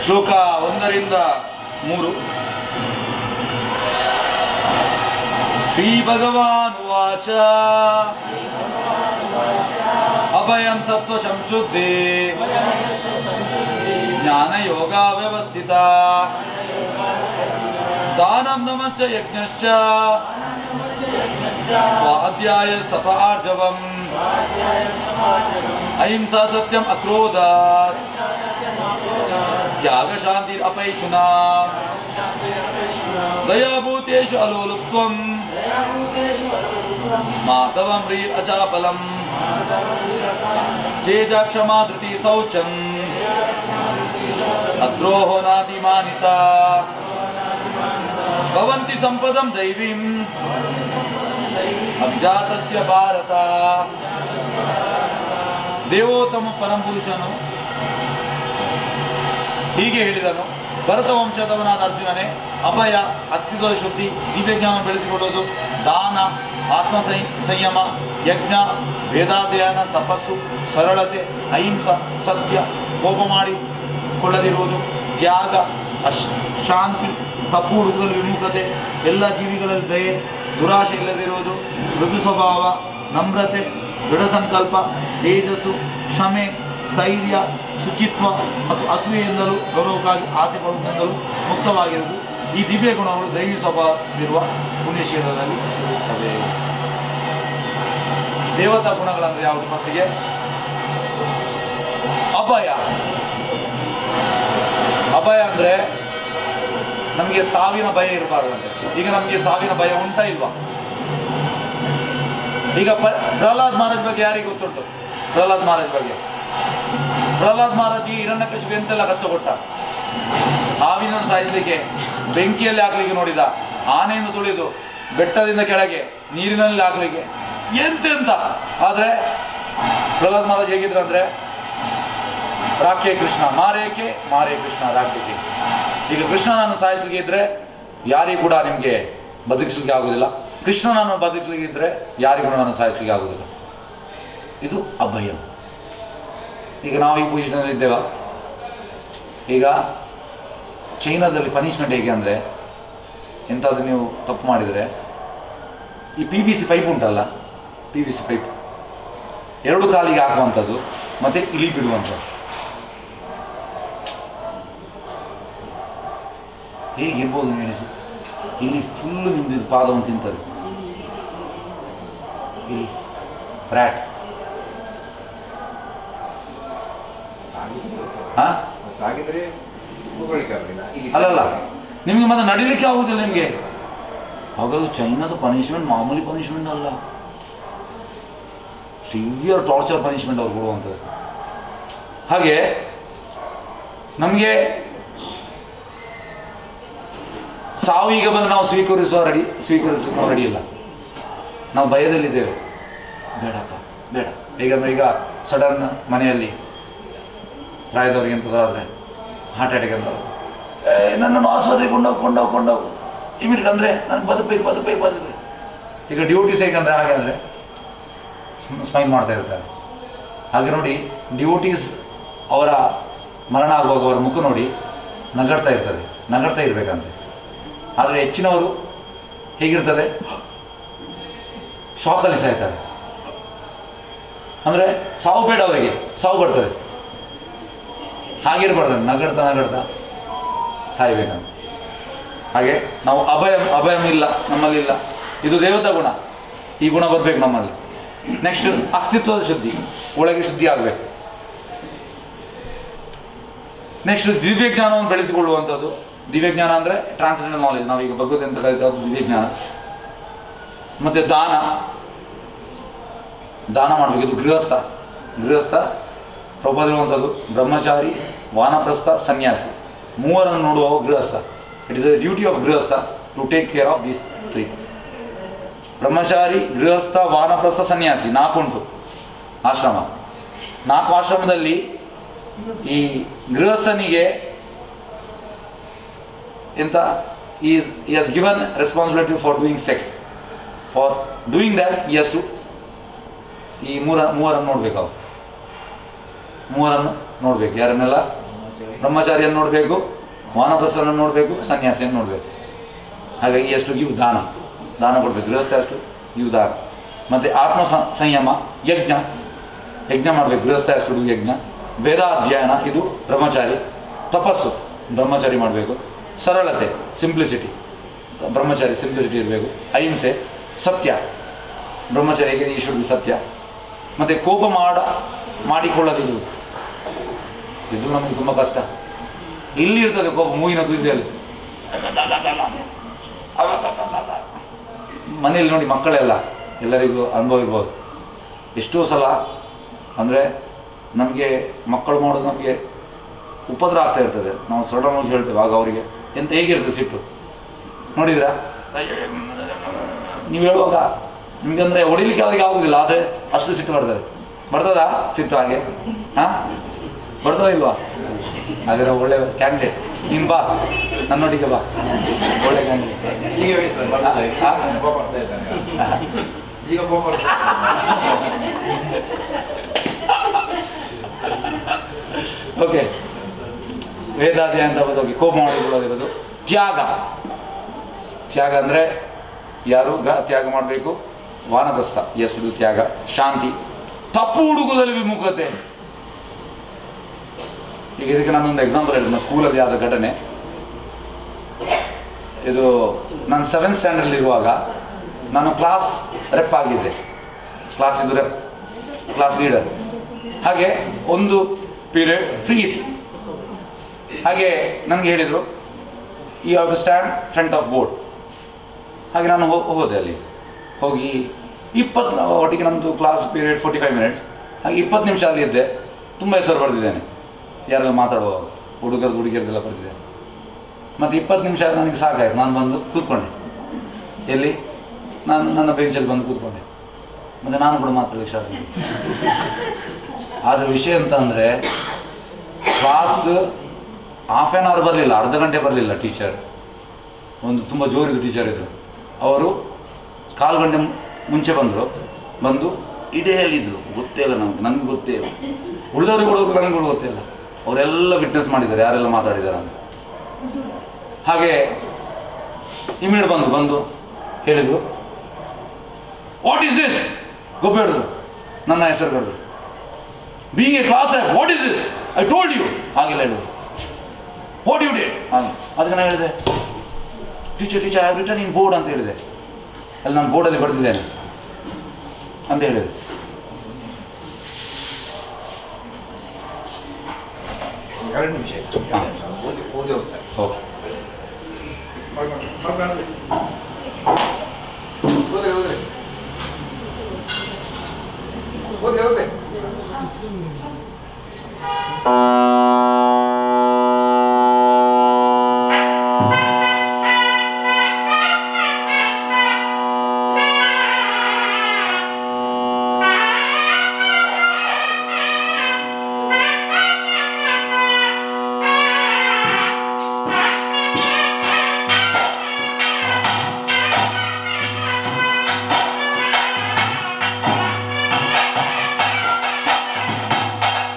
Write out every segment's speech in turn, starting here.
ಶ್ಲೋಕ ಒಂದರಿಂದ ಮೂರು ಶ್ರೀ ಭಗವಾನ್ ವಾಚ ಅಭಯಂ ಸತ್ವ ಸಂಶುದ್ಧಿ ಜ್ಞಾನ ಯೋಗ ವ್ಯವಸ್ಥಿತ ದಾನಂ ನಮಶ್ಚ ಯಜ್ಞಶ್ಚ ಸ್ವಾಧ್ಯಾಯ ಸ್ತಪ ಆರ್ಜವಂ ಅಹಿಂಸಾ ಸತ್ಯಂ ಅಕ್ರೋಧ ತ್ಯಾಗ ಶಾಂತಿ ಅಪೈಶುನಾ ದಯಾಭೂತೇಷು ಅಲೋಲುಪ್ತ್ವಂ ಮಾಧವಂ ರೀ ಅಚಾಪಲಂ ತೇಜ ಕ್ಷಮಾ ಧೃತಿ ಶೌಚಂ ಅದ್ರೋಹೋ ನಾತಿಮಾನಿತಾ ಭವಂತಿ ಸಂಪದಂ ದೈವೀಂ ಅಭಿಜಾತಸ್ಯ ಭಾರತ ದೇವೋತ್ತಮ ಪರಂ ಪುರುಷನು ಹೀಗೆ ಹೇಳಿದನು ಭರತ ವಂಶದವನಾದ ಅರ್ಜುನನೇ ಅಭಯ ಅಸ್ತಿತ್ವದ ಶುದ್ಧಿ ದಿವ್ಯಜ್ಞಾನ ಬೆಳೆಸಿಕೊಳ್ಳುವುದು ದಾನ ಆತ್ಮ ಸಂಯ- ಸಂಯಮ ಯಜ್ಞ ವೇದಾಧ್ಯಯನ ತಪಸ್ಸು ಸರಳತೆ ಅಹಿಂಸ ಸತ್ಯ ಕೋಪ ಮಾಡಿ ಕೊಳ್ಳದಿರುವುದು ತ್ಯಾಗ ಅಶ್ ಶಾಂತಿ ತಪ್ಪು ಹುಡುಕಲು ವಿಮುಖತೆ ಎಲ್ಲ ಜೀವಿಗಳಲ್ಲಿ ದಯೆ ದುರಾಶೆ ಇಲ್ಲದಿರುವುದು ಮೃದು ಸ್ವಭಾವ ನಮ್ರತೆ ದೃಢ ಸಂಕಲ್ಪ ತೇಜಸ್ಸು ಕ್ಷಮೆ ಸ್ಥೈರ್ಯ ಶುಚಿತ್ವ ಮತ್ತು ಅಸೂಯೆಯಿಂದಲೂ ಗೌರವಕ್ಕಾಗಿ ಆಸೆ ಪಡುವುದೆಂದಲೂ ಮುಕ್ತವಾಗಿರುವುದು ಈ ದಿವ್ಯ ಗುಣಗಳು ದೈವಿ ಸ್ವಭಾವವಿರುವ ಪುಣ್ಯಶೀಲದಲ್ಲಿ ಇರುತ್ತವೆ ದೇವತಾ ಗುಣಗಳಂದ್ರೆ ಯಾವುದು ಫಸ್ಟಿಗೆ ಅಭಯ ಅಭಯ ಅಂದ್ರೆ ನಮಗೆ ಸಾವಿನ ಭಯ ಇರಬಾರ್ದಂತೆ ಈಗ ನಮಗೆ ಸಾವಿನ ಭಯ ಉಂಟಾ ಇಲ್ವಾ ಈಗ ಪ ಪ್ರಹ್ಲಾದ್ ಮಹಾರಾಜ್ ಬಗ್ಗೆ ಯಾರಿಗೆ ಗೊತ್ತುಂಟು ಪ್ರಹ್ಲಾದ್ ಮಹಾರಾಜ್ ಬಗ್ಗೆ ಪ್ರಹ್ಲಾದ್ ಮಹಾರಾಜ್ ಈ ಹಿರಣ್ಯಕಶಿಪು ಎಂತೆಲ್ಲ ಕಷ್ಟಪಟ್ಟ ಹಾವಿನನ್ನು ಸಾಯಿಸಲಿಕ್ಕೆ ಬೆಂಕಿಯಲ್ಲಿ ಹಾಕಲಿಕ್ಕೆ ನೋಡಿದ ಆನೆಯನ್ನು ತುಳಿದು ಬೆಟ್ಟದಿಂದ ಕೆಳಗೆ ನೀರಿನಲ್ಲಿ ಹಾಕಲಿಕ್ಕೆ ಎಂತೆಂತ ಆದರೆ ಪ್ರಹ್ಲಾದ್ ಮಹಾರಾಜ್ ಹೇಗಿದ್ರು ಅಂದರೆ ರಾಖೆ ಕೃಷ್ಣ ಮಾರೇಕೆ ಮಾರೇ ಕೃಷ್ಣ ರಾಖೆಗೆ ಈಗ ಕೃಷ್ಣನನ್ನು ಸಾಯಿಸಲಿಕ್ಕೆ ಇದ್ರೆ ಯಾರಿಗೂ ಕೂಡ ನಿಮಗೆ ಬದುಕಿಸ್ಲಿಕ್ಕೆ ಆಗೋದಿಲ್ಲ ಕೃಷ್ಣನನ್ನು ಬದುಕಿಸ್ಲಿಕ್ಕೆ ಇದ್ರೆ ಯಾರಿಗೂ ಕೂಡ ನಾನು ಸಾಯಿಸಲಿಕ್ಕೆ ಆಗೋದಿಲ್ಲ ಇದು ಅಭಯ ಈಗ ನಾವು ಈ ಪೊಸಿಷನಲ್ಲಿ ಇದ್ದೇವ ಈಗ ಚೈನಾದಲ್ಲಿ ಪನಿಷ್ಮೆಂಟ್ ಹೇಗೆ ಅಂದರೆ ಎಂತಾದರೂ ನೀವು ತಪ್ಪು ಮಾಡಿದರೆ ಈ ಪಿ ವಿ ಸಿ ಪೈಪ್ ಉಂಟಲ್ಲ ಪಿ ವಿ ಸಿ ಪೈಪ್ ಎರಡು ಕಾಲಿಗೆ ಹಾಕುವಂಥದ್ದು ಮತ್ತು ಇಳಿ ಬಿಡುವಂಥದ್ದು ಹೇಗಿರ್ಬೋದು ನೀವು ಎಣಿಸಿ ಇಲ್ಲಿ ಫುಲ್ಲು ನಿಮ್ದು ಇದು ಪಾದವನ್ನು ತಿಂತದೆ ಇಲ್ಲಿ ರ್ಯಾಟ್ ಹಾ ಹಾಗಿದ್ರೆ ಕೂತ್ಕೊಳ್ಳಿಕ್ಕೆ ಆಗುದಿಲ್ಲ. ಇಲ್ಲಿ ಅಲ್ಲಲ್ಲ ನಿಮಗೆ ಮತ್ತೆ ನಡಿಲಿಕ್ಕೆ ಆಗುದಿಲ್ಲ ನಿಮಗೆ ಹಾಗಾಗಿ ಚೈನಾದ ಪನಿಷ್ಮೆಂಟ್ ಮಾಮೂಲಿ ಪನಿಷ್ಮೆಂಟ್ ಅಲ್ಲ ಸಿವಿಯರ್ ಟಾರ್ಚರ್ ಪನಿಷ್ಮೆಂಟ್ ಅವ್ರು ಕೊಡುವಂಥದ್ದು ಹಾಗೆ ನಮಗೆ ಸಾವು ಈಗ ಬಂದು ನಾವು ಸ್ವೀಕರಿಸುವ ರೆಡಿ ಸ್ವೀಕರಿಸಲಿಕ್ಕೆ ನಾವು ರೆಡಿ ಇಲ್ಲ ನಾವು ಭಯದಲ್ಲಿದ್ದೇವೆ ಬೇಡಪ್ಪ ಬೇಡ ಹೇಗಂದ್ರೆ ಈಗ ಸಡನ್ ಮನೆಯಲ್ಲಿ ಪ್ರಾಯದವ್ರಿಗೆ ಎಂಥದ್ದಾದರೆ ಹಾರ್ಟ್ ಅಟ್ಯಾಕ್ ಅಂತ ಏ ನನ್ನನ್ನು ಆಸ್ಪತ್ರೆಗೆ ಕೊಂಡೋಗಿ ಕೊಂಡೋಗಿ ಕೊಂಡೋಗು ಇಮಿಡಿಯೇಟ್ ಅಂದರೆ ನನಗೆ ಬದುಕಬೇಕು ಬದುಕಬೇಕು ಬದುಕಬೇಕು ಈಗ ಡ್ಯೂಟೀಸ್ ಹೇಗಂದರೆ ಹಾಗೆ ಅಂದರೆ ಸ್ಮೈಲ್ ಮಾಡ್ತಾ ಇರ್ತಾರೆ ಹಾಗೆ ನೋಡಿ ಡ್ಯೂಟೀಸ್ ಅವರ ಮರಣ ಆಗುವಾಗ ಅವರ ಮುಖ ನೋಡಿ ನಗಡ್ತಾ ಇರ್ತದೆ ನಗಡ್ತಾ ಇರಬೇಕಂತೆ ಆದರೆ ಹೆಚ್ಚಿನವರು ಹೇಗಿರ್ತದೆ ಶಾಕಲ್ಲಿ ಸಾಯ್ತಾರೆ ಅಂದರೆ ಸಾವು ಬೇಡ ಅವರಿಗೆ ಸಾವು ಬರ್ತದೆ ಹಾಗಿರ್ಬಾರ್ದು ನಗಡ್ತಾ ನಗಡ್ತಾ ಸಾಯ್ಬೇಕಂತ ಹಾಗೆ ನಾವು ಅಭಯಂ ಅಭಯಂ ಇಲ್ಲ ನಮ್ಮಲ್ಲಿಲ್ಲ ಇದು ದೇವತಾ ಗುಣ ಈ ಗುಣ ಬರಬೇಕು ನಮ್ಮಲ್ಲಿ ನೆಕ್ಸ್ಟ್ ಅಸ್ತಿತ್ವದ ಶುದ್ಧಿ ಒಳಗೆ ಶುದ್ಧಿ ಆಗಬೇಕು ನೆಕ್ಸ್ಟ್ ದಿವ್ಯಜ್ಞಾನವನ್ನು ಬೆಳೆಸಿಕೊಳ್ಳುವಂಥದ್ದು ದಿವ್ಯಜ್ಞಾನ ಅಂದರೆ ಟ್ರಾನ್ಸ್ಜೆಂಡರ್ ನಾಲೆಜ್ ನಾವೀಗ ಭಗವದ್ ಅಂತ ಕರೀತಾರೆ ದಿವ್ಯಜ್ಞಾನ ಮತ್ತು ದಾನ ದಾನ ಮಾಡಬೇಕು ಇದು ಗೃಹಸ್ಥ ಗೃಹಸ್ಥ ಪ್ರಭದಿರುವಂಥದ್ದು ಬ್ರಹ್ಮಚಾರಿ ವಾನಪ್ರಸ್ಥ ಸನ್ಯಾಸಿ ಮೂವರನ್ನು ನೋಡುವ ಗೃಹಸ್ಥ it is a duty of ಗೃಹಸ್ಥ to take care of these three ಬ್ರಹ್ಮಚಾರಿ ಗೃಹಸ್ಥ ವಾನಪ್ರಸ್ಥ ಸನ್ಯಾಸಿ ನಾಲ್ಕುಂಟು ಆಶ್ರಮ ನಾಲ್ಕು ಆಶ್ರಮದಲ್ಲಿ ಈ ಗೃಹಸ್ಥನಿಗೆ ಎಂತ is he has given responsibility for doing sex for doing that he has to ಈ ಮೂರ ಮೂವರನ್ನು ನೋಡ್ಬೇಕು ಅವ್ರು ಮೂವರನ್ನು ನೋಡ್ಬೇಕು ಯಾರನ್ನೆಲ್ಲ ಬ್ರಹ್ಮಚಾರಿಯನ್ನು ನೋಡಬೇಕು ವಾನಪ್ರಸ್ಥವನ್ನು ನೋಡಬೇಕು ಸನ್ಯಾಸಿಯನ್ನು ನೋಡಬೇಕು ಹಾಗಾಗಿ ಎಷ್ಟು ಇವು ದಾನ ದಾನ ಕೊಡಬೇಕು ಗೃಹಸ್ಥ ಅಷ್ಟು ಇವು ದಾನ ಮತ್ತು ಆತ್ಮ ಸ- ಸಂಯಮ ಯಜ್ಞ ಯಜ್ಞ ಮಾಡಬೇಕು ಗೃಹಸ್ಥ ಅಷ್ಟು ಯಜ್ಞ ವೇದಾಧ್ಯಯನ ಇದು ಬ್ರಹ್ಮಚಾರಿ ತಪಸ್ಸು ಬ್ರಹ್ಮಚಾರಿ ಮಾಡಬೇಕು ಸರಳತೆ ಸಿಂಪ್ಲಿಸಿಟಿ ಬ್ರಹ್ಮಚಾರಿ ಸಿಂಪ್ಲಿಸಿಟಿ ಇರಬೇಕು ಅಹಿಂಸೆ ಸತ್ಯ ಬ್ರಹ್ಮಚಾರಿಗೆ ಈಶ್ವರ ಸತ್ಯ ಮತ್ತು ಕೋಪ ಮಾಡ ಮಾಡಿಕೊಳ್ಳದಿರುವುದು ಇದು ನಮಗೆ ತುಂಬ ಕಷ್ಟ ಇಲ್ಲಿ ಇರ್ತದೆ ಕೋಪ ಮೂಗಿನ ತುದಿಯಲ್ಲಿ ಮನೆಯಲ್ಲಿ ನೋಡಿ ಮಕ್ಕಳೆಲ್ಲ ಎಲ್ಲರಿಗೂ ಅನುಭವ ಇರ್ಬೋದು ಎಷ್ಟೋ ಸಲ ಅಂದರೆ ನಮಗೆ ಮಕ್ಕಳು ಮಾಡೋದು ನಮಗೆ ಉಪದ್ರ ಆಗ್ತಾ ಇರ್ತದೆ ನಾವು ಸಡನ್ನಾಗಿ ಹೇಳ್ತೇವೆ ಆಗ ಅವರಿಗೆ ಎಂತ ಹೇಗಿರ್ತದೆ ಸಿಟ್ಟು ನೋಡಿದ್ರಾ ನೀವು ಹೇಳುವಾಗ ನಿಮಗೆ ಅಂದರೆ ಹೊಡಿಲಿಕ್ಕೆ ಅವ್ರಿಗೆ ಆಗುದಿಲ್ಲ ಆದರೆ ಅಷ್ಟು ಸಿಟ್ಟು ಬರ್ತದೆ ಬರ್ತದಾ ಸಿಟ್ಟು ಹಾಗೆ ಹಾಂ ಬರ್ತದ ಇಲ್ವಾ ಹಾಗಾದ್ರೆ ಒಳ್ಳೆ ಕ್ಯಾಂಡಿಡೇಟ್ ನೀನು ಬಾ ನನ್ನೊಟ್ಟಿಗೆ ಬಾ ಒಳ್ಳೆ ಕ್ಯಾಂಡಿಡೇಟ್ ಈಗ ವಯಸ್ಸು ಬರ್ತದೆ. ಈಗ ಹಾ? ಕೋಪ ಬರ್ತಾ ಇದ್ದಾನೆ. ಈಗ ಕೋಪ ಬರ್ತಾ ಓಕೆ ವೇದಾದಿ ಅಂತ ಹೋಗಿ ಕೋಪ ಮಾಡಿಕೊಳ್ಳೋದಿರೋದು ತ್ಯಾಗ ತ್ಯಾಗ ಅಂದರೆ ಯಾರು ಗ್ರ ತ್ಯಾಗ ಮಾಡಬೇಕು ವಾನಪ್ರಸ್ಥ ಎಷ್ಟು ತ್ಯಾಗ ಶಾಂತಿ ತಪ್ಪು ಹುಡುಗುದಲ್ಲಿ ವಿಮುಖತೆ ಈಗ ಇದಕ್ಕೆ ನಾನೊಂದು ಎಕ್ಸಾಂಪಲ್ ಹೇಳ್ತೀನಿ ಸ್ಕೂಲಲ್ಲಿ ಆದ ಘಟನೆ ಇದು ನಾನು ಸೆವೆಂತ್ ಸ್ಟ್ಯಾಂಡರ್ಡ್ ಇರುವಾಗ ನಾನು ಕ್ಲಾಸ್ ರೆಪ್ ಆಗಿದ್ದೆ ಕ್ಲಾಸ್ ಇದು ರೆಪ್ ಕ್ಲಾಸ್ ಲೀಡರ್ ಹಾಗೆ ಒಂದು ಪೀರಿಯಡ್ ಫ್ರೀ ಇತ್ತು ಹಾಗೆ ನನಗೆ ಹೇಳಿದರು you have to stand front of board ಹಾಗೆ ನಾನು ಹೋ- ಹೋದೆ ಅಲ್ಲಿ ಹೋಗಿ ಇಪ್ಪತ್ತು ಒಟ್ಟಿಗೆ ನಮ್ಮದು class period forty five minutes ಹಾಗೆ ಇಪ್ಪತ್ತು ನಿಮಿಷ ಅಲ್ಲಿ ಇದ್ದೆ ತುಂಬ ಹೆಸರು ಬರೆದಿದ್ದೇನೆ ಯಾರೆಲ್ಲ ಮಾತಾಡುವ ಹುಡುಗರದು ಹುಡುಗಿಯರದೆಲ್ಲ ಬರೆದಿದ್ದೇನೆ ಮತ್ತು ಇಪ್ಪತ್ತು ನಿಮಿಷ ನನಗೆ ಸಾಕಾಯ್ತು ನಾನು ಬಂದು ಕೂತ್ಕೊಂಡೆ ಎಲ್ಲಿ ನಾನು ನನ್ನ ಬೆಂಚಲ್ಲಿ ಬಂದು ಕೂತ್ಕೊಂಡೆ ಮತ್ತು ನಾನು ಕೂಡ ಮಾತಾಡಲಿಕ್ಕೆ ಸ್ಟಾರ್ಟ್ ಮಾಡಿದೆ ಆದರೆ ವಿಷಯ ಅಂತ ಅಂದರೆ ಕ್ಲಾಸ್ ಹಾಫ್ ಆ್ಯನ್ ಅವರ್ ಬರಲಿಲ್ಲ ಅರ್ಧ ಗಂಟೆ ಬರಲಿಲ್ಲ ಟೀಚರ್ ಒಂದು ತುಂಬ ಜೋರಿದ್ದು ಟೀಚರ್ ಇದ್ದರು ಅವರು ಕಾಲು ಗಂಟೆ ಮು- ಮುಂಚೆ ಬಂದರು ಬಂದು ಇಡೇಲಿದ್ದರು ಗೊತ್ತೇ ಇಲ್ಲ ನಮಗೆ ನನಗೆ ಗೊತ್ತೇ ಇಲ್ಲ ಉಳಿದವ್ರಿಗೆ ಹುಡುಗರು ನನಗೆ ಕೂಡ ಗೊತ್ತೇ ಇಲ್ಲ ಅವರೆಲ್ಲ ವಿಟ್ನೆಸ್ ಮಾಡಿದ್ದಾರೆ ಯಾರೆಲ್ಲ ಮಾತಾಡಿದ್ದಾರೆ ಅಂತ ಹಾಗೆ ಇಮಿಡಿಯೇಟ್ ಬಂದು ಬಂದು ಹೇಳಿದರು ವಾಟ್ ಈಸ್ ದಿಸ್ ಗೊಬ್ಬೆ ಹಿಡಿದ್ರು ನನ್ನ ಹೆಸರು ಕರೆದ್ರು being a class what is this I told you ಹಾಗೆಲ್ಲ ಹೇಳಿದ್ರು ವಾಟ್ ಯು ಡಿಡ್ ಹಾಗೆ ಅದಕ್ಕೆ ನಾನು ಹೇಳಿದೆ teacher teacher I return in board ಅಂತ ಹೇಳಿದೆ ಅಲ್ಲಿ ನಾನು ಬೋರ್ಡಲ್ಲಿ ಬರೆದಿದ್ದೇನೆ ಅಂತ ಹೇಳಿದೆ ಎರಡು ನಿಮಿಷ ಹಾ. ಓದಿ ಓದಿ ಹೋಗ್ತಾರೆ ಓಕೆ ಹೋದ್ರೆ ಹೋದ್ರೆ ಹೋದ್ರೆ ಹೋದ್ರೆ ಆ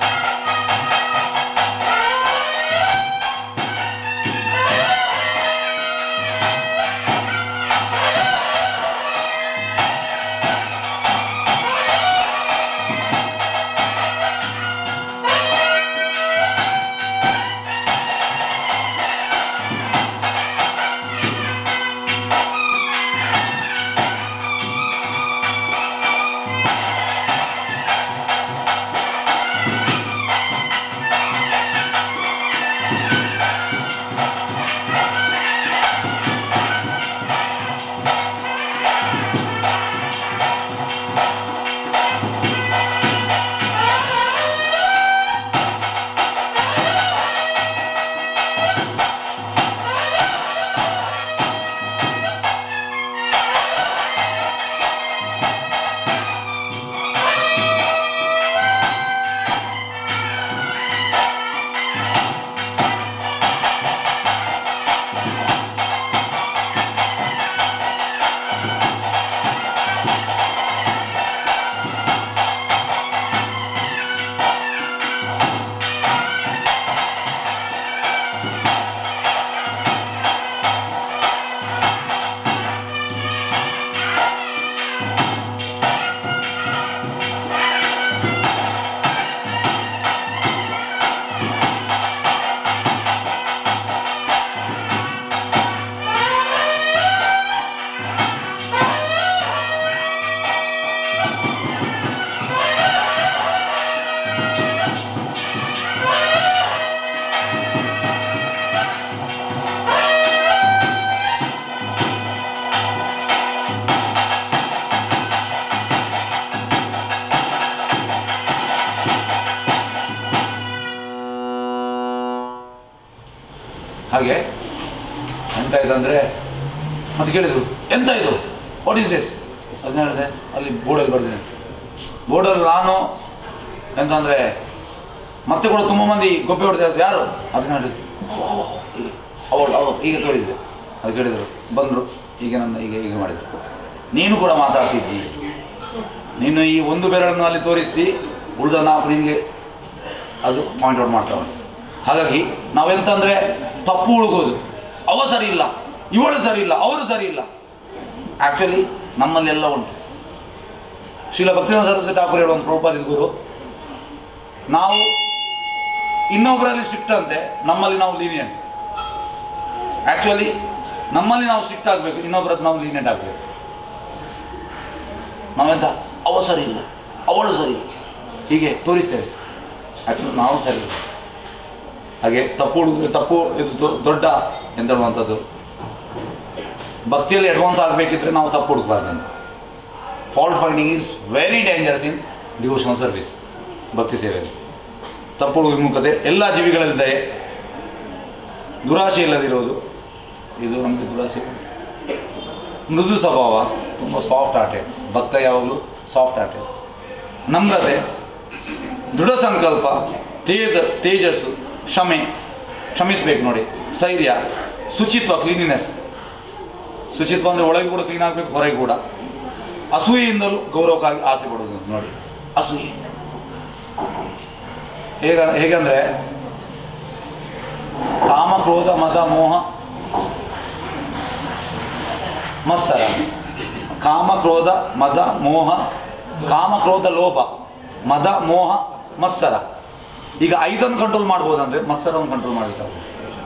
ಹಾಗೆ ಎಂತಾಯ್ತು ಅಂದರೆ ಮತ್ತೆ ಕೇಳಿದರು ಎಂತ ಇದು ವಾಟ್ ಈಸ್ ದಿಸ್ ಅದನ್ನ ಹೇಳಿದೆ ಅಲ್ಲಿ ಬೋರ್ಡಲ್ಲಿ ಬರ್ತೀನಿ ಬೋರ್ಡಲ್ಲಿ ನಾನು ಎಂತಂದರೆ ಮತ್ತೆ ಕೂಡ ತುಂಬ ಮಂದಿ ಗೊಬ್ಬೆ ಹೊಡ್ತಾ ಇದ್ದಾರೆ ಯಾರು ಅದನ್ನ ಹೇಳಿದ್ರು ಹೀಗೆ ಅವಳು ಅವಳು ಹೀಗೆ ತೋರಿಸಿದೆ ಅದು ಕೇಳಿದರು ಬಂದರು ಹೀಗೆ ನನ್ನ ಹೀಗೆ ಹೀಗೆ ಮಾಡಿದರು ನೀನು ಕೂಡ ಮಾತಾಡ್ತಿದ್ದಿ ನೀನು ಈ ಒಂದು ಬೆರಳನ್ನು ಅಲ್ಲಿ ತೋರಿಸ್ತಿ ಉಳಿದ ನಾಲ್ಕು ನಿನಗೆ ಅದು ಪಾಯಿಂಟ್ ಔಟ್ ಮಾಡ್ತಾ ಉಂಟು ಹಾಗಾಗಿ ನಾವೆಂತಂದರೆ ತಪ್ಪು ಹುಡುಗೋದು ಅವ ಸರಿ ಇಲ್ಲ ಇವಳು ಸರಿ ಇಲ್ಲ ಅವರು ಸರಿ ಇಲ್ಲ ಆ್ಯಕ್ಚುಲಿ ನಮ್ಮಲ್ಲೆಲ್ಲ ಉಂಟು ಶ್ರೀಲ ಭಕ್ತಿನಾಥ ಸರಸ್ವತಿ ಠಾಕೂರ್ ಹೇಳುವಂಥ ಪ್ರಭುಪಾದಿದ ಗುರು ನಾವು ಇನ್ನೊಬ್ಬರಲ್ಲಿ ಸ್ಟ್ರಿಕ್ಟ್ ಅಂತೆ ನಮ್ಮಲ್ಲಿ ನಾವು ಲೀನಿಯಂಟ್ ಆ್ಯಕ್ಚುಲಿ ನಮ್ಮಲ್ಲಿ ನಾವು ಸ್ಟ್ರಿಕ್ಟ್ ಆಗಬೇಕು ಇನ್ನೊಬ್ಬರದ್ದು ನಾವು ಲೀನಿಯಂಟ್ ಆಗಬೇಕು ನಾವೆಂತ ಅವ ಸರಿ ಇಲ್ಲ ಅವಳು ಸರಿ ಇಲ್ಲ ಹೀಗೆ ತೋರಿಸ್ತೇವೆ ಆ್ಯಕ್ಚುಲಿ ನಾವು ಸರಿ ಇಲ್ಲ ಹಾಗೆ ತಪ್ಪು ಹುಡುಗ ತಪ್ಪು ಇದು ದೊ- ದೊಡ್ಡ ಎಂತ ಹೇಳುವಂಥದ್ದು ಭಕ್ತಿಯಲ್ಲಿ ಅಡ್ವಾನ್ಸ್ ಆಗಬೇಕಿದ್ರೆ ನಾವು ತಪ್ಪು ಹುಡುಕಬಾರ್ದು fault finding is very dangerous in devotional service ಭಕ್ತಿ ಸೇವೆಯಲ್ಲಿ ತಪ್ಪು ಹುಡುಗ ವಿಮುಖತೆ ಎಲ್ಲ ಜೀವಿಗಳಲ್ಲಿ ದಯೆ ದುರಾಶೆ ಇಲ್ಲದಿರೋದು ಇದು ನಮಗೆ ದುರಾಶೆ ಮೃದು ಸ್ವಭಾವ ತುಂಬ ಸಾಫ್ಟ್ ಹಾರ್ಟೆಡ್ ಭಕ್ತ ಯಾವಾಗಲೂ ಸಾಫ್ಟ್ ಹಾರ್ಟೆಡ್ ನಮ್ರತೆ ದೃಢ ಸಂಕಲ್ಪ ತೇಜ ತೇಜಸ್ಸು ಕ್ಷಮೆ ಕ್ಷಮಿಸ್ಬೇಕು ನೋಡಿ ಸ್ಥೈರ್ಯ ಶುಚಿತ್ವ ಕ್ಲೀನಿನೆಸ್ ಶುಚಿತ್ವ ಅಂದರೆ ಒಳಗೆ ಕೂಡ ಕ್ಲೀನ್ ಆಗಬೇಕು ಹೊರಗೆ ಕೂಡ ಅಸೂಯೆಯಿಂದಲೂ ಗೌರವಕ್ಕಾಗಿ ಆಸೆ ಪಡೋದು ನೋಡಿ ಅಸೂಯೆ ಹೇಗ ಹೇಗಂದರೆ ಕಾಮ ಕ್ರೋಧ ಮದ ಮೋಹ ಮತ್ಸರ ಕಾಮ ಕ್ರೋಧ ಮದ ಮೋಹ ಕಾಮ ಕ್ರೋಧ ಲೋಭ ಮದ ಮೋಹ ಮತ್ಸರ ಈಗ ಐದನ್ನು ಕಂಟ್ರೋಲ್ ಮಾಡ್ಬೋದಂದ್ರೆ ಮತ್ಸರವನ್ನು ಕಂಟ್ರೋಲ್ ಮಾಡಲಿಕ್ಕಾಗುತ್ತೆ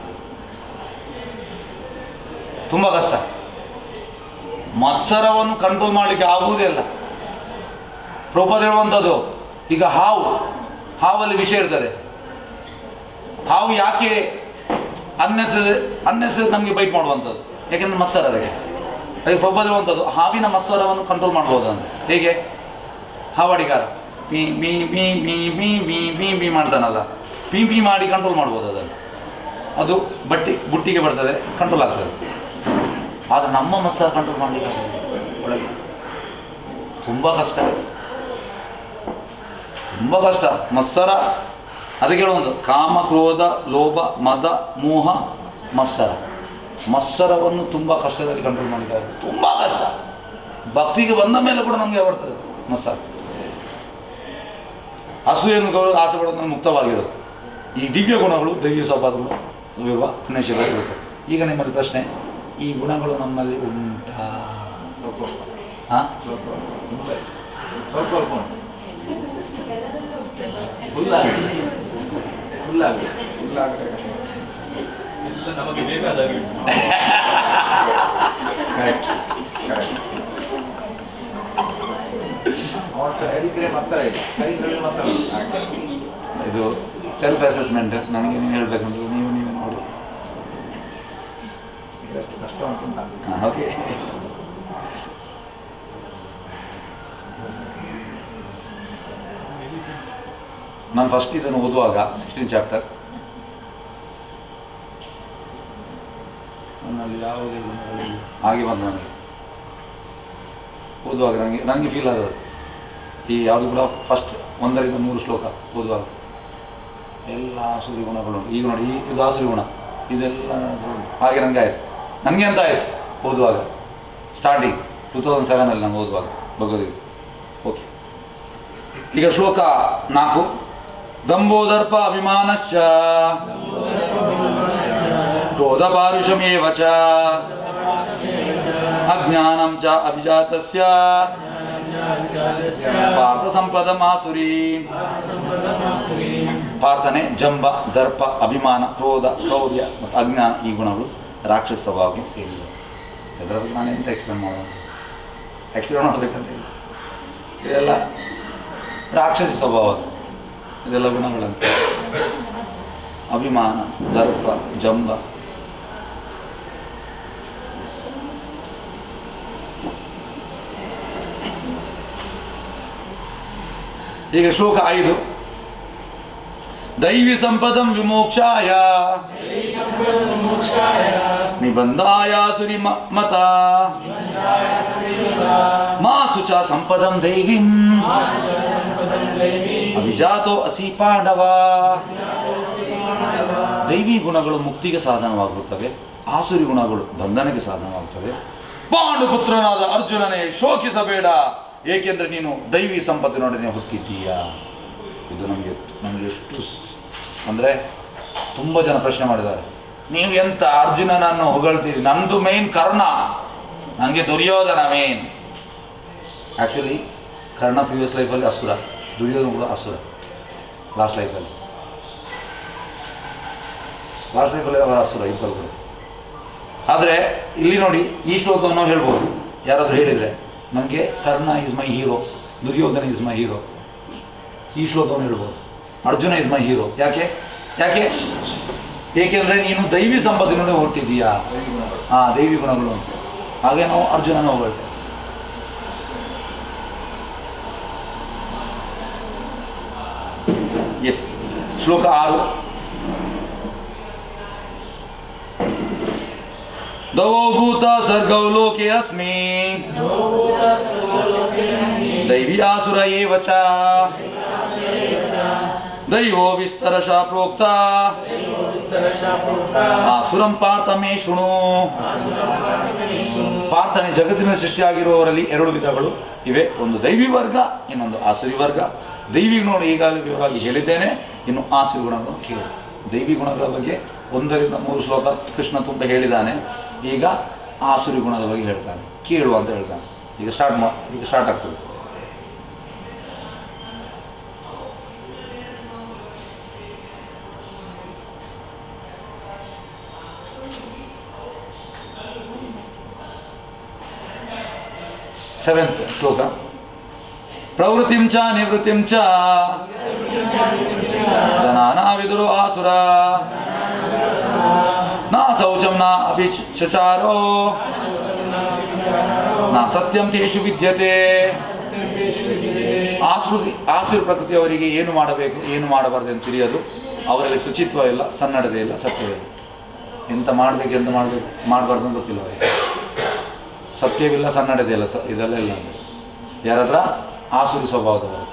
ತುಂಬ ಕಷ್ಟ ಮತ್ಸರವನ್ನು ಕಂಟ್ರೋಲ್ ಮಾಡಲಿಕ್ಕೆ ಆಗುವುದೇ ಇಲ್ಲ ಪ್ರೊಪದ ಹೇಳುವಂಥದ್ದು ಈಗ ಹಾವು ಹಾವಲ್ಲಿ ವಿಷ ಇರ್ತದೆ ಹಾವು ಯಾಕೆ ಅನ್ನೆಸರಿ ಅನ್ನೆಸರಿ ನಮಗೆ ಬೈಟ್ ಮಾಡುವಂಥದ್ದು ಯಾಕೆಂದ್ರೆ ಮತ್ಸರ ಅದಕ್ಕೆ ಅದಕ್ಕೆ ಪ್ರೊಪದ ಹೇಳುವಂಥದ್ದು ಹಾವಿನ ಮತ್ಸರವನ್ನು ಕಂಟ್ರೋಲ್ ಮಾಡ್ಬೋದು ಅಂತ ಹೇಗೆ ಹಾವಾಡಿಗಾರ ಪೀ ಮೀ ಮೀ ಮೀ ಮೀ ಮೀ ಮೀ ಮೀ ಮಾಡ್ತಾನಲ್ಲ ಪೀ ಪೀ ಮಾಡಿ ಕಂಟ್ರೋಲ್ ಮಾಡ್ಬೋದು ಅದನ್ನು ಅದು ಬಟ್ಟಿ ಬುಟ್ಟಿಗೆ ಬರ್ತದೆ ಕಂಟ್ರೋಲ್ ಆಗ್ತದೆ ಆದರೆ ನಮ್ಮ ಮತ್ಸರ ಕಂಟ್ರೋಲ್ ಮಾಡಲಿಕ್ಕೆ ಒಳಗೆ ತುಂಬ ಕಷ್ಟ ತುಂಬ ಕಷ್ಟ ಮತ್ಸರ ಅದಕ್ಕೆ ಹೇಳುವಂಥ ಕಾಮ ಕ್ರೋಧ ಲೋಭ ಮದ ಮೋಹ ಮತ್ಸರ ಮತ್ಸರವನ್ನು ತುಂಬ ಕಷ್ಟದಲ್ಲಿ ಕಂಟ್ರೋಲ್ ಮಾಡಲಿಕ್ಕೆ ತುಂಬ ಕಷ್ಟ ಭಕ್ತಿಗೆ ಬಂದ ಮೇಲೆ ಕೂಡ ನಮಗೆ ಬರ್ತದೆ ಮತ್ಸರ ಹಸುವನ್ನು ಗೌರವ ಆಸೆ ಪಡೋದು ನಮ್ಗೆ ಮುಕ್ತವಾಗಿರೋದು ಈ ದಿವ್ಯ ಗುಣಗಳು ದೈವ್ಯ ಸ್ವಭಾವಗಳು ಇರುವ ಪುಣ್ಯಶೀಲ ಇರುತ್ತೆ ಈಗ ನಿಮ್ಮಲ್ಲಿ ಪ್ರಶ್ನೆ ಈ ಗುಣಗಳು ನಮ್ಮಲ್ಲಿ ಉಂಟಾ ಸ್ವಲ್ಪ ಹಾಂ ಸ್ವಲ್ಪ ಸ್ವಲ್ಪ ಸ್ವಲ್ಪ ಉಂಟು ಫುಲ್ ಆಗಿ ಫುಲ್ ಆಗಿ ಫುಲ್ ಆಗದೆ ಎಲ್ಲ ನಮಗೆ ಬೇಕಾದಾಗ ಕರೆಕ್ಟ್ ಕರೆಕ್ಟ್ ಅವತ್ತು ಹೇಳಿದ್ರೆ ಮಾತ್ರ ಇದೆ ಹೇಳಿದ್ರೆ ಮಾತ್ರ ಹಾಗೆ ಇದು ಸೆಲ್ಫ್ ಅಸೆಸ್ಮೆಂಟ್ ನನಗೆ ನೀವು ಹೇಳಬೇಕಂದ್ರೆ ನೀವು ನೀವೇ ನೋಡಿ ಇದಷ್ಟು ಕಷ್ಟ ಅನಿಸುತ್ತ ಓಕೆ ನಾನು ಫಸ್ಟ್ ಇದನ್ನು ಓದುವಾಗ ಸಿಕ್ಸ್ಟೀನ್ ಚಾಪ್ಟರ್ ನನ್ನಲ್ಲಿ ಯಾವುದೇ ಗುಣಗಳಿಲ್ಲ. ಹಾಗೆ ಬಂದು ನನಗೆ ಓದುವಾಗ ನನಗೆ ನನಗೆ ಫೀಲ್ ಆದದ್ದು ಈ ಯಾವುದು ಕೂಡ ಫಸ್ಟ್ ಒಂದರಿಂದ ಮೂರು ಶ್ಲೋಕ ಓದುವಾಗ ಎಲ್ಲ ಆಸುರಿ ಗುಣಗಳು ಈಗ ನೋಡಿ ಈ ಇದು ಆಸುರಿ ಗುಣ ಇದೆಲ್ಲ ನನ್ನ ಹತ್ರ ಉಂಟು. ಹಾಗೆ ನನಗೆ ಆಯಿತು ನನಗೆ ಅಂತ ಆಯಿತು ಓದುವಾಗ ಸ್ಟಾರ್ಟಿಂಗ್ ಟೂ ತೌಸಂಡ್ ಸೆವೆನಲ್ಲಿ ನಾನು ಓದುವಾಗ ಭಗವದ್ಗೀತೆ ಓಕೆ ಈಗ ಶ್ಲೋಕ ನಾಲ್ಕು ದಂಬೋದರ್ಪ ಅಭಿಮಾನಶ್ಚ ಕ್ರೋಧ ಪಾರುಷಮೇವ ಚ ಅಜ್ಞಾನಂ ಚ ಅಭಿಜಾತಸ್ಯ ಪಾರ್ಥ ಸಂಪದ ಮಾಸುರಿ ಪ್ರಾರ್ಥನೆ ಜಂಬ ದರ್ಪ ಅಭಿಮಾನ ಕ್ರೋಧ ಕ್ರೌರ್ಯ ಮತ್ತು ಅಜ್ಞಾನ ಈ ಗುಣಗಳು ರಾಕ್ಷಸ ಸ್ವಭಾವಕ್ಕೆ ಸೇರಿವೆ ಅದರ ಬಗ್ಗೆ ನಾನು ಎಂತ ಎಕ್ಸ್ಪ್ಲೇನ್ ಮಾಡೋದು ಎಕ್ಸ್ಪ್ಲೇನ್ ಮಾಡಬೇಕಂತ ಇಲ್ಲ ಇದೆಲ್ಲ ರಾಕ್ಷಸ ಸ್ವಭಾವ ಅದು. ಇದೆಲ್ಲ ಗುಣಗಳಂತ ಅಭಿಮಾನ ದರ್ಪ ಜಂಬ ಈಗ ಶ್ಲೋಕ ಐದು ದೈವಿ ಸಂಪದಂ ವಿಮೋಕ್ಷಾಯ ನಿಬಂಧಾಯ ಸುರಿ ಮ- ಮತ ಮಾಸು ಚ ಸಂಪದಂ ದೈವಿಂ ಅಭಿಜಾತೋ ಅಸಿ ಪಾಂಡವ ದೈವಿ ಗುಣಗಳು ಮುಕ್ತಿಗೆ ಸಾಧನವಾಗುತ್ತವೆ ಆಸುರಿ ಗುಣಗಳು ಬಂಧನಕ್ಕೆ ಸಾಧನವಾಗುತ್ತವೆ ಪಾಂಡುಪುತ್ರನಾದ ಅರ್ಜುನನೇ ಶೋಕಿಸಬೇಡ ಏಕೆಂದರೆ ನೀನು ದೈವಿ ಸಂಪತ್ತಿನೊಡನೆ ಹುಟ್ಟಿದ್ದೀಯಾ ಇದು ನಮಗೆ ನಮಗೆ ಎಷ್ಟು ಅಂದರೆ ತುಂಬ ಜನ ಪ್ರಶ್ನೆ ಮಾಡಿದ್ದಾರೆ ನೀವು ಎಂತ ಅರ್ಜುನನನ್ನು ಹೊಗಳ್ತೀರಿ ನಮ್ಮದು ಮೇನ್ ಕರ್ಣ ನನಗೆ Duryodhana main actually Karna previous ಲೈಫಲ್ಲಿ ಅಸುರ ದುರ್ಯೋಧನ ಕೂಡ ಅಸುರ ಲಾಸ್ಟ್ ಲೈಫಲ್ಲಿ ಲಾಸ್ಟ್ ಲೈಫಲ್ಲಿ ಅವರ ಅಸುರ ಇಬ್ಬರು ಕೂಡ ಆದರೆ ಇಲ್ಲಿ ನೋಡಿ ಈ ಶ್ಲೋಕವನ್ನು ನಾವು ಹೇಳ್ಬೋದು ಯಾರಾದರೂ ಹೇಳಿದರೆ ನನಗೆ Karna is my hero Duryodhana is my hero ಈ ಶ್ಲೋಕವನ್ನು ಹೇಳ್ಬೋದು ಅರ್ಜುನ ಇಸ್ ಮೈ ಹೀರೋ ಯಾಕೆ ಯಾಕೆ ಏಕೆಂದರೆ ನೀನು ದೈವಿ ಸಂಪತ್ತಿನೊಡೆ ಹೊರಟಿದ್ದೀಯಾ ಹಾಂ ದೈವಿ ಗುಣಗಳು ಅಂತ ಹಾಗೆ ನಾವು ಅರ್ಜುನನ ಹೊಗಳ್ತೇವೆ ಎಸ್ ಶ್ಲೋಕ ಆರು ದವೋಭೂತ ಸರ್ಗೌ ಲೋಕೆ ಅಸ್ಮಿ ದೈವಿ ಆಸುರ ಏವ ಚ ದೈವೋ ವಿಸ್ತರಶ ಪ್ರೋಕ್ತ ಆಸುರಂ ಪಾರ್ಥ ಮೇ ಶೃಣು ಪಾರ್ಥನೆ ಜಗತ್ತಿನ ಸೃಷ್ಟಿಯಾಗಿರುವವರಲ್ಲಿ ಎರಡು ವಿಧಗಳು ಇವೆ ಒಂದು ದೈವಿ ವರ್ಗ ಇನ್ನೊಂದು ಆಸುರಿ ವರ್ಗ ದೈವಿ ಗುಣಗಳು ಈಗಾಗಲೇ ವಿವರವಾಗಿ ಹೇಳಿದ್ದೇನೆ ಇನ್ನು ಆಸುರಿ ಗುಣಗಳನ್ನು ಕೇಳು ದೈವಿ ಗುಣಗಳ ಬಗ್ಗೆ ಒಂದರಿಂದ ಮೂರು ಶ್ಲೋಕ ಕೃಷ್ಣ ತುಂಬ ಹೇಳಿದ್ದಾನೆ ಈಗ ಆಸುರಿ ಗುಣದ ಬಗ್ಗೆ ಹೇಳ್ತಾನೆ ಕೇಳು ಅಂತ ಹೇಳ್ತಾನೆ ಈಗ ಸ್ಟಾರ್ಟ್ ಮಾ ಈಗ ಸ್ಟಾರ್ಟ್ ಆಗ್ತದೆ ಸೆವೆಂತ್ ಶ್ಲೋಕ ಪ್ರವೃತ್ತಿಂ ಚ ನಿವೃತ್ತಿಂ ಚ ಜನಾನ ವಿದುರು ಆಸುರ ನಾ ಶೌಚಂ ನ ಅಪಿ ಚಚಾರೋ ನಾ ಸತ್ಯಂ ತೇಷು ವಿದ್ಯತೆ ಆಸೃತಿ ಆಸುರ ಪ್ರಕೃತಿಯವರಿಗೆ ಏನು ಮಾಡಬೇಕು ಏನು ಮಾಡಬಾರ್ದು ಅಂತ ತಿಳಿಯೋದು ಅವರಲ್ಲಿ ಶುಚಿತ್ವ ಇಲ್ಲ ಸನ್ನಡತೆ ಇಲ್ಲ ಸತ್ಯವಿಲ್ಲ ಎಂತ ಮಾಡಬೇಕು ಎಂತ ಮಾಡಬೇಕು ಮಾಡಬಾರ್ದು ಅಂತ ಗೊತ್ತಿಲ್ಲ ಅವರಿಗೆ ಸತ್ಯವಿಲ್ಲ ಸನ್ನಡತೆ ಇಲ್ಲ ಸ ಇದೆಲ್ಲ ಇಲ್ಲ ಯಾರತ್ರ ಆಸುರಿ ಸ್ವಭಾವದವರು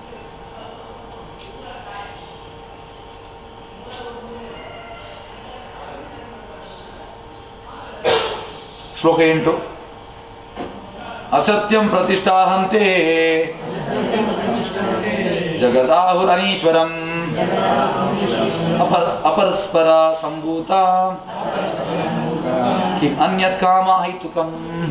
ಶ್ಲೋಕ ಎಂಟು ಅಸತ್ಯಂ ಪ್ರತಿಷ್ಠಾಹಂತೆ ಜಗದಾಹುರನೀಶ್ವರಂ ಅಪರ ಅಪರಸ್ಪರ ಸಂಭೂತ ಕಿಂ ಅನ್ಯತ್ ಕಾಮ ಐತುಕಂ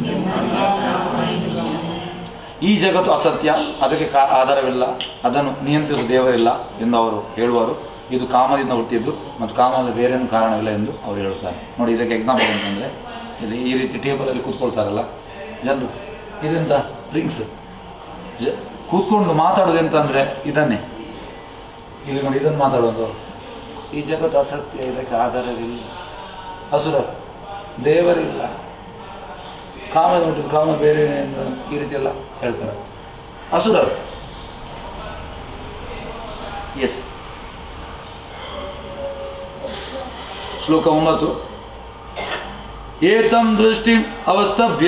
ಈ ಜಗತ್ತು ಅಸತ್ಯ ಅದಕ್ಕೆ ಕಾ ಆಧಾರವಿಲ್ಲ ಅದನ್ನು ನಿಯಂತ್ರಿಸುವ ದೇವರಿಲ್ಲ ಎಂದು ಅವರು ಹೇಳುವರು ಇದು ಕಾಮದಿಂದ ಹುಟ್ಟಿದ್ದು ಮತ್ತು ಕಾಮದ ಬೇರೇನು ಕಾರಣವಿಲ್ಲ ಎಂದು ಅವರು ಹೇಳುತ್ತಾರೆ ನೋಡಿ ಇದಕ್ಕೆ ಎಕ್ಸಾಂಪಲ್ ಅಂತಂದರೆ ಇದು ಈ ರೀತಿ ಟೇಬಲಲ್ಲಿ ಕೂತ್ಕೊಳ್ತಾರಲ್ಲ ಜನರು ಇದೆಂತ ಡ್ರಿಂಕ್ಸ್ ಜ ಕೂತ್ಕೊಂಡು ಮಾತಾಡೋದು ಎಂತ ಅಂದರೆ ಇದನ್ನೇ ಇಲ್ಲಿ ನೋಡಿ ಇದನ್ನು ಮಾತಾಡೋದು ಈ ಜಗತ್ತು ಅಸತ್ಯ ಇದಕ್ಕೆ ಆಧಾರವಿಲ್ಲ ಹಸುರ ದೇವರಿಲ್ಲ ಕಾಮ ನೋಡಿದ್ದು ಕಾಮ ಬೇರೆ ಎಂದು ಈ ರೀತಿ ಎಲ್ಲ ಹೇಳ್ತಾರೆ ಅಸುರರು ಎಸ್ ಶ್ಲೋಕ ಒಂಬತ್ತು ಏತಂ ದೃಷ್ಟಿಂ ಅವಸ್ತಭ್ಯ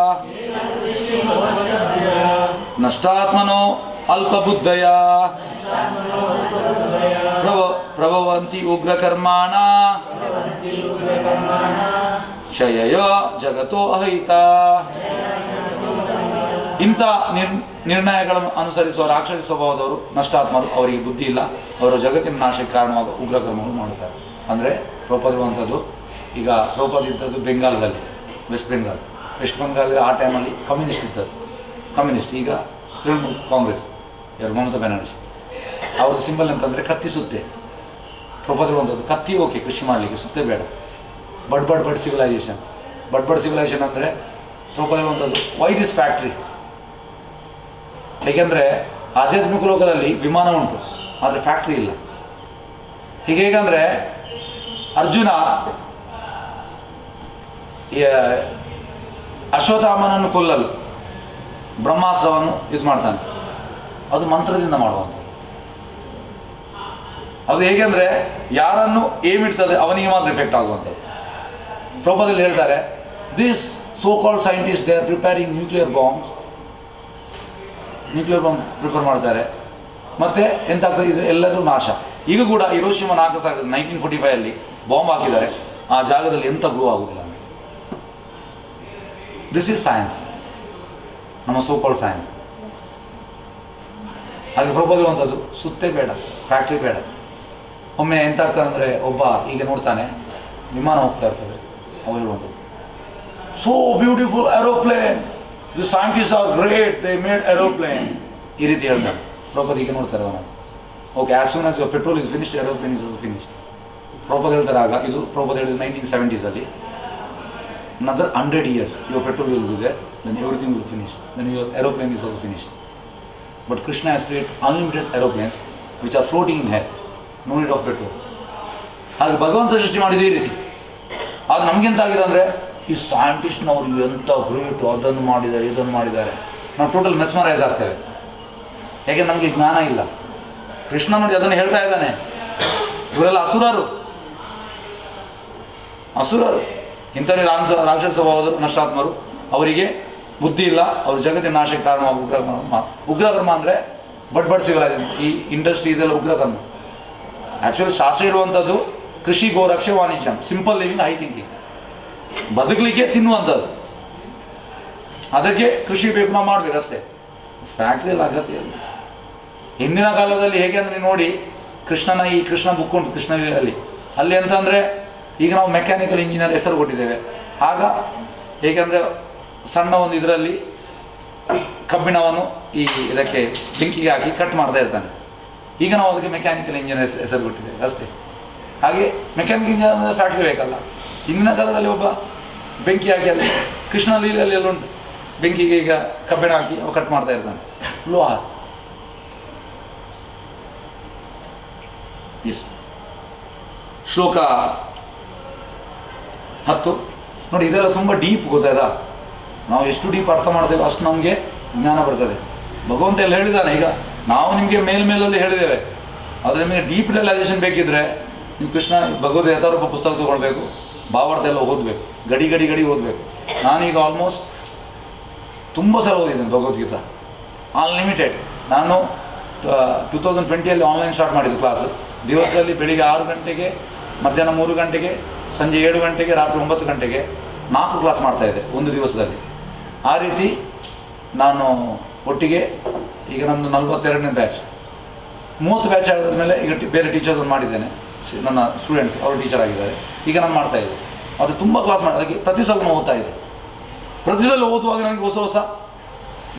ನಷ್ಟಾತ್ಮನೋ ಅಲ್ಪಬುದ್ಧಯ ಪ್ರವ ಪ್ರಭವಂತಿ ಉಗ್ರಕರ್ಮಾಣ ಕ್ಷಯಯ ಜಗತ್ತೋ ಅಹಿತ ಇಂಥ ನಿರ್ ನಿರ್ಣಯಗಳನ್ನು ಅನುಸರಿಸುವ ರಾಕ್ಷಸ ಸ್ವಭಾವದವರು ನಷ್ಟಾತ್ಮರು ಅವರಿಗೆ ಬುದ್ಧಿ ಇಲ್ಲ ಅವರ ಜಗತ್ತಿನ ನಾಶಕ್ಕೆ ಕಾರಣವಾದ ಉಗ್ರಕರ್ಮವನ್ನು ಮಾಡುತ್ತಾರೆ ಅಂದರೆ ಪ್ರಪದಿರುವಂಥದ್ದು ಈಗ ಪ್ರಪದ ಇದ್ದದ್ದು ಬೆಂಗಾಲದಲ್ಲಿ ವೆಸ್ಟ್ ಬೆಂಗಾಲ್ ವೆಸ್ಟ್ ಬೆಂಗಾಲ್ ಆ ಟೈಮಲ್ಲಿ ಕಮ್ಯುನಿಸ್ಟ್ ಇದ್ದದ್ದು ಕಮ್ಯುನಿಸ್ಟ್ ಈಗ ತೃಣಮೂಲ್ ಕಾಂಗ್ರೆಸ್ ಯಾರು ಮಮತಾ ಬ್ಯಾನರ್ಜಿ ಅವ್ರದ್ದು ಸಿಂಬಲ್ ಅಂತಂದರೆ ಕತ್ತಿ ಸುತ್ತೆ ಪ್ರಪದಿರುವಂಥದ್ದು ಕತ್ತಿ ಓಕೆ ಕೃಷಿ ಮಾಡಲಿಕ್ಕೆ ಸುತ್ತೆ ಬೇಡ ಬಡ್ ಬಡ್ ಬಡ್ ಸಿವಿಲೈಸೇಷನ್ ಬಡ್ ಬಡ್ ಸಿವಿಲೈಸೇಷನ್ ಅಂದರೆ ಪ್ರಪದಿರುವಂಥದ್ದು ವೈ ದಿಸ್ ಫ್ಯಾಕ್ಟ್ರಿ ಏಕೆಂದರೆ ಆಧ್ಯಾತ್ಮಿಕ ಲೋಕದಲ್ಲಿ ವಿಮಾನ ಉಂಟು ಆದರೆ ಫ್ಯಾಕ್ಟ್ರಿ ಇಲ್ಲ ಹೀಗೆ ಹೇಗಂದರೆ ಅರ್ಜುನ ಈ, ಅಶ್ವತ್ಥಾಮನನ್ನು ಕೊಲ್ಲಲು ಬ್ರಹ್ಮಾಸ್ತ್ರವನ್ನು ಇದು ಮಾಡ್ತಾನೆ ಅದು ಮಂತ್ರದಿಂದ ಮಾಡುವಂಥದ್ದು ಅದು ಹೇಗೆ ಅಂದರೆ ಯಾರನ್ನು ಏಮ್ ಇಡ್ತದೆ ಅವನಿಗೆ ಮಾತ್ರ ಎಫೆಕ್ಟ್ ಆಗುವಂಥದ್ದು ಪ್ರಭಾದಲ್ಲಿ ಹೇಳ್ತಾರೆ this so called scientist they are preparing nuclear bombs nuclear bomb prepare ಮಾಡ್ತಾರೆ ಮತ್ತು ಎಂತಾಗ್ತದೆ ಇದು ಎಲ್ಲರೂ ನಾಶ ಈಗ ಕೂಡ ಹಿರೋಶಿಮ ನಾಗಸಾಗ ನೈನ್ಟೀನ್ ಫೋರ್ಟಿ ಫೈವಲ್ಲಿ ಬಾಂಬ್ ಹಾಕಿದ್ದಾರೆ ಆ ಜಾಗದಲ್ಲಿ ಎಂಥ ಗ್ರೋ ಆಗುದಿಲ್ಲ ಅಂತ ದಿಸ್ ಈಸ್ ಸೈನ್ಸ್ ನಮ್ಮ ಸೋ ಕಾಲ್ಡ್ ಸೈನ್ಸ್ ಹಾಗೆ ಪ್ರಬೋದಿರುವಂಥದ್ದು ಸುತ್ತೇ ಬೇಡ ಫ್ಯಾಕ್ಟ್ರಿ ಬೇಡ ಒಮ್ಮೆ ಎಂತ ಆಗ್ತದೆ ಅಂದರೆ ಒಬ್ಬ ಈಗ ನೋಡ್ತಾನೆ ವಿಮಾನ ಹೋಗ್ತಾ ಇರ್ತದೆ ಅವ್ರು ಹೇಳುವಂಥದ್ದು so beautiful aeroplane the scientist are great they made aeroplane ಈ ರೀತಿ ಹೇಳ್ತಾನೆ ಪ್ರಬೋದ್ ಈಗ ನೋಡ್ತಾರೆ ಅವನು okay as soon as your petrol is finished aeroplane is also finished Prabodh ಹೇಳ್ತಾರೆ ಆಗ ಇದು ಪ್ರಬೋದ್ ಹೇಳಿದ ನೈನ್ಟೀನ್ ಸೆವೆಂಟೀಸಲ್ಲಿ another 100 years your petrol will be there then everything will finish then your aeroplane is also finished but krishna has created unlimited aeroplanes which are floating in air no need of petrol ಹಾಗೆ ಭಗವಂತ ಸೃಷ್ಟಿ ಮಾಡಿದ ಈ ರೀತಿ ಅದು ನಮಗೆಂತ ಆಗಿದೆ ಅಂದರೆ ಈ ಸೈಂಟಿಸ್ಟ್ನವರು ಎಂಥ ಗ್ರೇಟು ಅದನ್ನು ಮಾಡಿದ್ದಾರೆ ಇದನ್ನು ಮಾಡಿದ್ದಾರೆ ನಾವು ಟೋಟಲ್ ಮೆಸ್ಮರೈಸ್ ಆಗ್ತೇವೆ ಯಾಕೆ ನಮಗೆ ಜ್ಞಾನ ಇಲ್ಲ ಕೃಷ್ಣ ನೋಡಿ ಅದನ್ನು ಹೇಳ್ತಾ ಇದ್ದಾನೆ ಇವರೆಲ್ಲ ಅಸುರರು ಅಸುರರು ಇಂಥವೇ ರಾಕ್ಷಸ ರಾಕ್ಷಸ ಸ್ವಭಾವದರು ನಷ್ಟಾತ್ಮರು ಅವರಿಗೆ ಬುದ್ಧಿ ಇಲ್ಲ ಅವ್ರ ಜಗತ್ತಿನ ನಾಶಕ್ಕೆ ಕಾರಣವಾಗುವ ಉಗ್ರಕರ್ಮ ಉಗ್ರಕರ್ಮ ಅಂದರೆ ಬಡ್ ಬಡ್ ಸಿವಿಲೈಸೇಷನ್ ಈ ಇಂಡಸ್ಟ್ರಿ ಇದೆಲ್ಲ ಉಗ್ರಕರ್ಮ ಆ್ಯಕ್ಚುಲಿ ಶಾಸ್ತ್ರ ಇರುವಂಥದ್ದು ಕೃಷಿ ಗೋರಕ್ಷೆ ವಾಣಿಜ್ಯ ಸಿಂಪಲ್ ಲಿವಿಂಗ್ ಹೈ ಥಿಂಕಿಂಗ್ ಬದುಕಲಿಕ್ಕೆ ತಿನ್ನುವಂಥದ್ದು ಅದಕ್ಕೆ ಕೃಷಿ ಬೇಕು ನಾವು ಮಾಡಬೇಕು ಅಷ್ಟೇ ಫ್ಯಾಕ್ಟ್ರಿಯಲ್ಲಿ ಅಗತ್ಯ ಇಲ್ಲ ಹಿಂದಿನ ಕಾಲದಲ್ಲಿ ಹೇಗೆ ಅಂದರೆ ನೋಡಿ ಕೃಷ್ಣನ ಈ ಕೃಷ್ಣ ಬುಕ್ ಉಂಟು ಕೃಷ್ಣಲೀಲೆಯಲ್ಲಿ ಅಲ್ಲಿ ಅಂತಂದರೆ ಈಗ ನಾವು ಮೆಕ್ಯಾನಿಕಲ್ ಇಂಜಿನಿಯರ್ ಹೆಸರು ಕೊಟ್ಟಿದ್ದೇವೆ ಆಗ ಹೇಗೆಂದರೆ ಸಣ್ಣ ಒಂದು ಇದರಲ್ಲಿ ಕಬ್ಬಿಣವನ್ನು ಈ ಇದಕ್ಕೆ ಬೆಂಕಿಗೆ ಹಾಕಿ ಕಟ್ ಮಾಡ್ತಾ ಇರ್ತಾನೆ ಈಗ ನಾವು ಅದಕ್ಕೆ ಮೆಕ್ಯಾನಿಕಲ್ ಇಂಜಿನಿಯರ್ ಹೆಸರು ಕೊಟ್ಟಿದ್ದೇವೆ ಅಷ್ಟೇ ಹಾಗೆ ಮೆಕ್ಯಾನಿಕಲ್ ಇಂಜಿನಿಯರ್ ಅಂದರೆ ಫ್ಯಾಕ್ಟ್ರಿ ಬೇಕಲ್ಲ ಹಿಂದಿನ ಕಾಲದಲ್ಲಿ ಒಬ್ಬ ಬೆಂಕಿ ಹಾಕಿ ಅಲ್ಲಿ ಕೃಷ್ಣ ಲೀಲೆಯಲ್ಲಿ ಎಲ್ಲ ಉಂಟು ಬೆಂಕಿಗೆ ಈಗ ಕಬ್ಬಿಣ ಹಾಕಿ ಅವ ಕಟ್ ಮಾಡ್ತಾ ಇರ್ತಾನೆ ಲೋಹ ಎಸ್ ಶ್ಲೋಕ ಹತ್ತು ನೋಡಿ ಇದೆಲ್ಲ ತುಂಬ ಡೀಪ್ ಗೊತ್ತಾಯ್ತಾ ನಾವು ಎಷ್ಟು ಡೀಪ್ ಅರ್ಥ ಮಾಡ್ತೇವೆ ಅಷ್ಟು ನಮಗೆ ಜ್ಞಾನ ಬರ್ತದೆ ಭಗವಂತ ಎಲ್ಲ ಹೇಳಿದಾನೆ ಈಗ ನಾವು ನಿಮಗೆ ಮೇಲ್ಮೇಲಲ್ಲಿ ಹೇಳಿದ್ದೇವೆ ಆದರೆ ನಿಮಗೆ ಡೀಪ್ ರಿಯಲೈಸೇಷನ್ ಬೇಕಿದ್ರೆ ನೀವು ಕೃಷ್ಣ ಭಗವದ್ ಯಥಾರೂಪ ಪುಸ್ತಕ ತೊಗೊಳ್ಬೇಕು ಭಾವಾರ್ಥ ಎಲ್ಲ ಓದಬೇಕು ಗಡಿ ಗಡಿ ಗಡಿ ಓದಬೇಕು ನಾನೀಗ ಆಲ್ಮೋಸ್ಟ್ ತುಂಬ ಸಲ ಓದಿದ್ದೇನೆ ಭಗವದ್ಗೀತಾ ಅನ್ಲಿಮಿಟೆಡ್ ನಾನು ಟೂ ತೌಸಂಡ್ ಟ್ವೆಂಟಿಯಲ್ಲಿ ಆನ್ಲೈನ್ ಸ್ಟಾರ್ಟ್ ಮಾಡಿದ್ದು ಕ್ಲಾಸ್ ದಿವಸದಲ್ಲಿ ಬೆಳಿಗ್ಗೆ ಆರು ಗಂಟೆಗೆ ಮಧ್ಯಾಹ್ನ ಮೂರು ಗಂಟೆಗೆ ಸಂಜೆ ಏಳು ಗಂಟೆಗೆ ರಾತ್ರಿ ಒಂಬತ್ತು ಗಂಟೆಗೆ ನಾಲ್ಕು ಕ್ಲಾಸ್ ಮಾಡ್ತಾಯಿದ್ದೆ ಒಂದು ದಿವಸದಲ್ಲಿ ಆ ರೀತಿ ನಾನು ಒಟ್ಟಿಗೆ ಈಗ ನಮ್ಮದು ನಲವತ್ತೆರಡನೇ ಬ್ಯಾಚ್ ಮೂವತ್ತು ಬ್ಯಾಚ್ ಆದಮೇಲೆ ಈಗ ಟಿ- ಬೇರೆ ಟೀಚರ್ಸ್ ಮಾಡಿದ್ದೇನೆ ಸಿ- ನನ್ನ ಸ್ಟೂಡೆಂಟ್ಸ್ ಅವರು ಟೀಚರ್ ಆಗಿದ್ದಾರೆ ಈಗ ನಾನು ಮಾಡ್ತಾ ಇದ್ದೆ ಅದು ತುಂಬ ಕ್ಲಾಸ್ ಮಾಡಿ ಅದಕ್ಕೆ ಪ್ರತಿ ಸಲ ನಾನು ಓದ್ತಾ ಇದ್ದೆ ಪ್ರತಿ ಸಲ ಓದುವಾಗ ನನಗೆ ಹೊಸ ಹೊಸ